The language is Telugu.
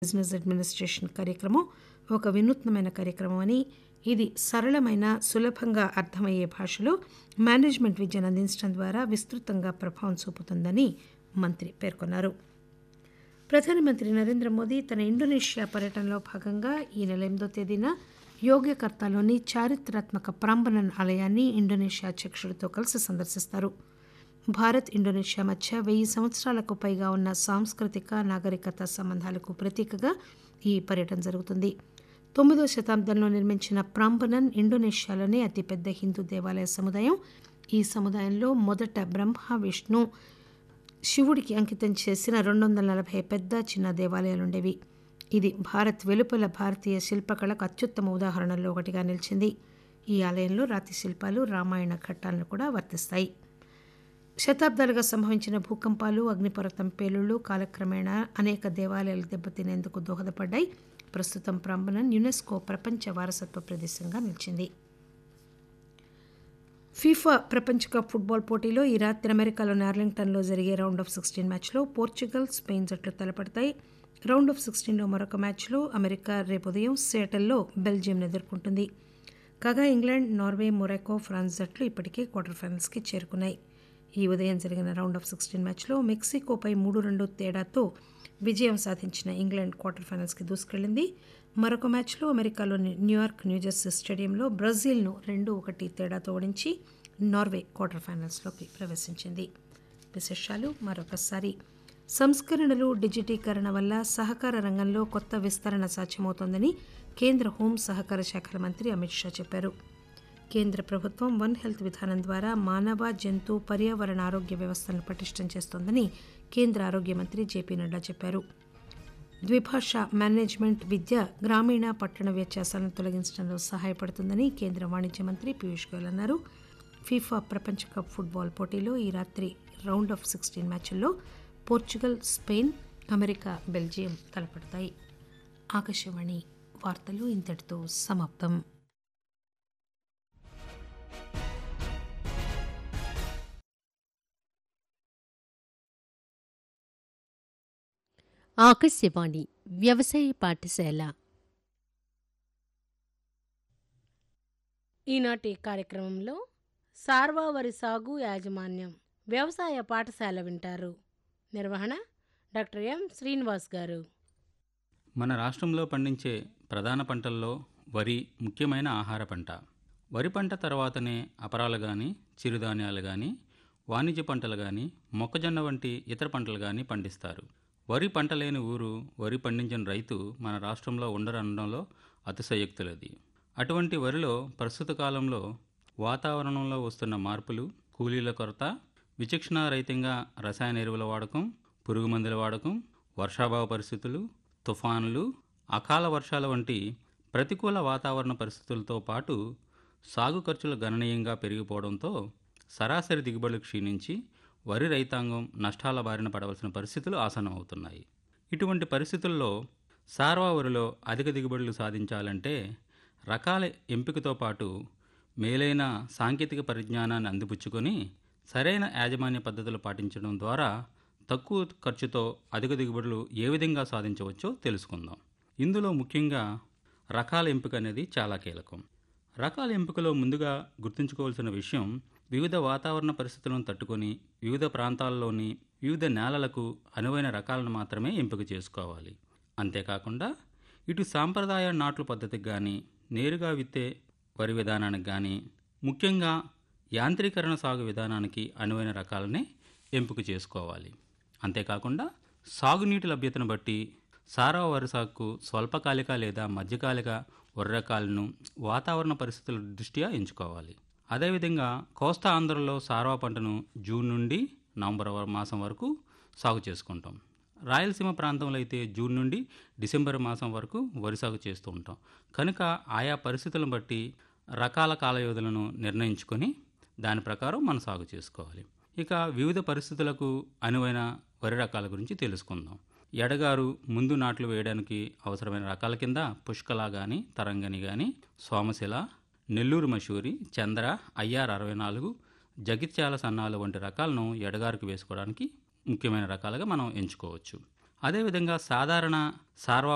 బిజినెస్ అడ్మినిస్ట్రేషన్ కార్యక్రమం ఒక వినూత్నమైన కార్యక్రమం అని ఇది సరళమైన సులభంగా అర్థమయ్యే భాషలో మేనేజ్మెంట్ విద్యను అందించడం ద్వారా విస్తృతంగా ప్రభావం చూపుతుందని మంత్రి పేర్కొన్నారు ప్రధానమంత్రి నరేంద్ర మోదీ తన ఇండోనేషియా పర్యటనలో భాగంగా ఈ నెల ఎనిమిదో తేదీన యోగ్యకర్తాలోని చారిత్రాత్మక ప్రాంబనన్ ఆలయాన్ని ఇండోనేషియా అధ్యక్షుడితో కలిసి సందర్శిస్తారు భారత్ ఇండోనేషియా మధ్య వెయ్యి సంవత్సరాలకు పైగా ఉన్న సాంస్కృతిక నాగరికత సంబంధాలకు ప్రతీకగా ఈ పర్యటన జరుగుతుంది తొమ్మిదో శతాబ్దంలో నిర్మించిన ప్రాంబనన్ ఇండోనేషియాలోనే అతిపెద్ద హిందూ దేవాలయ సముదాయం ఈ సముదాయంలో మొదట బ్రహ్మ విష్ణు శివుడికి అంకితం చేసిన రెండు వందల నలభై పెద్ద చిన్న దేవాలయాలుండేవి ఇది భారత్ వెలుపల భారతీయ శిల్పకళకు అత్యుత్తమ ఉదాహరణల్లో ఒకటిగా నిలిచింది ఈ ఆలయంలో రాతి శిల్పాలు రామాయణ ఘట్టాలను కూడా వర్తిస్తాయి శతాబ్దాలుగా సంభవించిన భూకంపాలు అగ్నిపర్వతం పేలుళ్లు కాలక్రమేణా అనేక దేవాలయాలు దెబ్బతినేందుకు దోహదపడ్డాయి ప్రస్తుతం ప్రాంబణన్ యునెస్కో ప్రపంచ వారసత్వ ప్రదేశంగా నిలిచింది ఫీఫా ప్రపంచ కప్ ఫుట్బాల్ పోటీలో ఈ రాత్రి అమెరికాలోని ఆర్లింగ్టన్లో జరిగే రౌండ్ ఆఫ్ సిక్స్టీన్ మ్యాచ్లో పోర్చుగల్ స్పెయిన్ జట్లు తలపడతాయి రౌండ్ ఆఫ్ సిక్స్టీన్లో మరొక మ్యాచ్లో అమెరికా రేపు ఉదయం సియాటల్లో బెల్జియంను ఎదుర్కొంటుంది కాగా ఇంగ్లాండ్ నార్వే మొరాకో ఫ్రాన్స్ జట్లు ఇప్పటికే క్వార్టర్ ఫైనల్స్కి చేరుకున్నాయి ఈ ఉదయం జరిగిన రౌండ్ ఆఫ్ సిక్స్టీన్ మ్యాచ్లో మెక్సికోపై మూడు రెండు తేడాతో విజయం సాధించిన ఇంగ్లాండ్ క్వార్టర్ ఫైనల్స్కి దూసుకెళ్లింది మరొక మ్యాచ్లో అమెరికాలోని న్యూయార్క్ న్యూజెర్సీ స్టేడియంలో బ్రెజిల్ను రెండు ఒకటి తేడాతో ఓడించి నార్వే క్వార్టర్ ఫైనల్స్లోకి ప్రవేశించింది విశేషాలు మరొకసారి సంస్కరణలు డిజిటీకరణ వల్ల సహకార రంగంలో కొత్త విస్తరణ సాధ్యమవుతోందని కేంద్ర హోం సహకార శాఖల మంత్రి అమిత్ షా చెప్పారు కేంద్ర ప్రభుత్వం వన్ హెల్త్ విధానం ద్వారా మానవ జంతు పర్యావరణ ఆరోగ్య వ్యవస్థలను పటిష్టం చేస్తోందని కేంద్ర ఆరోగ్య మంత్రి జేపీ నడ్డా చెప్పారు ద్విభాష మేనేజ్మెంట్ విద్య గ్రామీణ పట్టణ వ్యత్యాసాలను తొలగించడంలో సహాయపడుతుందని కేంద్ర వాణిజ్య మంత్రి పీయూష్ గోయల్ అన్నారు ఫీఫా ప్రపంచ కప్ ఫుట్బాల్ పోటీలో ఈ రాత్రి రౌండ్ ఆఫ్ సిక్స్టీన్ మ్యాచ్ల్లో పోర్చుగల్ స్పెయిన్ అమెరికా బెల్జియం తలపడతాయి ఆకాశవాణి వార్తలు ఇంతటితో సమాప్తం ఆకాశవాణి వ్యవసాయ పాఠశాల ఈనాటి కార్యక్రమంలో సార్వా వరి సాగు యాజమాన్యం వ్యవసాయ పాఠశాల వింటారు నిర్వహణ డాక్టర్ ఎం శ్రీనివాస్ గారు మన రాష్ట్రంలో పండించే ప్రధాన పంటల్లో వరి ముఖ్యమైన ఆహార పంట వరి పంట తర్వాతనే అపరాలు కానీ చిరుధాన్యాలు కానీ వాణిజ్య పంటలు కానీ మొక్కజొన్న వంటి ఇతర పంటలు కానీ పండిస్తారు వరి పంట లేని ఊరు వరి పండించిన రైతు మన రాష్ట్రంలో ఉండరనడంలో అతిశయోక్తులది అటువంటి వరిలో ప్రస్తుత కాలంలో వాతావరణంలో వస్తున్న మార్పులు కూలీల కొరత విచక్షణారహితంగా రసాయన ఎరువుల వాడకం పురుగు మందుల వాడకం వర్షాభావ పరిస్థితులు తుఫానులు అకాల వర్షాల వంటి ప్రతికూల వాతావరణ పరిస్థితులతో పాటు సాగు ఖర్చులు గణనీయంగా పెరిగిపోవడంతో సరాసరి దిగుబడులు క్షీణించి వరి రైతాంగం నష్టాల బారిన పడవలసిన పరిస్థితులు ఆసన్నమవుతున్నాయి ఇటువంటి పరిస్థితుల్లో సార్వా వరిలో అధిక దిగుబడులు సాధించాలంటే రకాల ఎంపికతో పాటు మేలైన సాంకేతిక పరిజ్ఞానాన్ని అందిపుచ్చుకొని సరైన యాజమాన్య పద్ధతులు పాటించడం ద్వారా తక్కువ ఖర్చుతో అధిక దిగుబడులు ఏ విధంగా సాధించవచ్చో తెలుసుకుందాం ఇందులో ముఖ్యంగా రకాల ఎంపిక అనేది చాలా కీలకం రకాల ఎంపికలో ముందుగా గుర్తుంచుకోవాల్సిన విషయం వివిధ వాతావరణ పరిస్థితులను తట్టుకొని వివిధ ప్రాంతాల్లోని వివిధ నేలలకు అనువైన రకాలను మాత్రమే ఎంపిక చేసుకోవాలి అంతేకాకుండా ఇటు సాంప్రదాయ నాట్ల పద్ధతికి కానీ నేరుగా విత్తే వరి విధానానికి కానీ ముఖ్యంగా యాంత్రీకరణ సాగు విధానానికి అనువైన రకాలనే ఎంపిక చేసుకోవాలి అంతేకాకుండా సాగునీటి లభ్యతను బట్టి సారా వరి సాగుకు స్వల్పకాలిక లేదా మధ్యకాలిక వరి రకాలను వాతావరణ పరిస్థితుల దృష్ట్యా ఎంచుకోవాలి అదేవిధంగా కోస్తా ఆంధ్రలో సార్వా పంటను జూన్ నుండి నవంబర్ మాసం వరకు సాగు చేసుకుంటాం రాయలసీమ ప్రాంతంలో అయితే జూన్ నుండి డిసెంబర్ మాసం వరకు వరి సాగు చేస్తూ ఉంటాం కనుక ఆయా పరిస్థితులను బట్టి రకాల కాల వ్యవధులను నిర్ణయించుకొని దాని ప్రకారం మనం సాగు చేసుకోవాలి ఇక వివిధ పరిస్థితులకు అనువైన వరి రకాల గురించి తెలుసుకుందాం ఎడగారు ముందు నాట్లు వేయడానికి అవసరమైన రకాల కింద పుష్కల కానీ తరంగని కానీ సోమశిల నెల్లూరు మషూరి చంద్ర ఐఆర్ అరవై నాలుగు జగిత్యాల సన్నాలు వంటి రకాలను ఎడగారికి వేసుకోవడానికి ముఖ్యమైన రకాలుగా మనం ఎంచుకోవచ్చు అదేవిధంగా సాధారణ సార్వా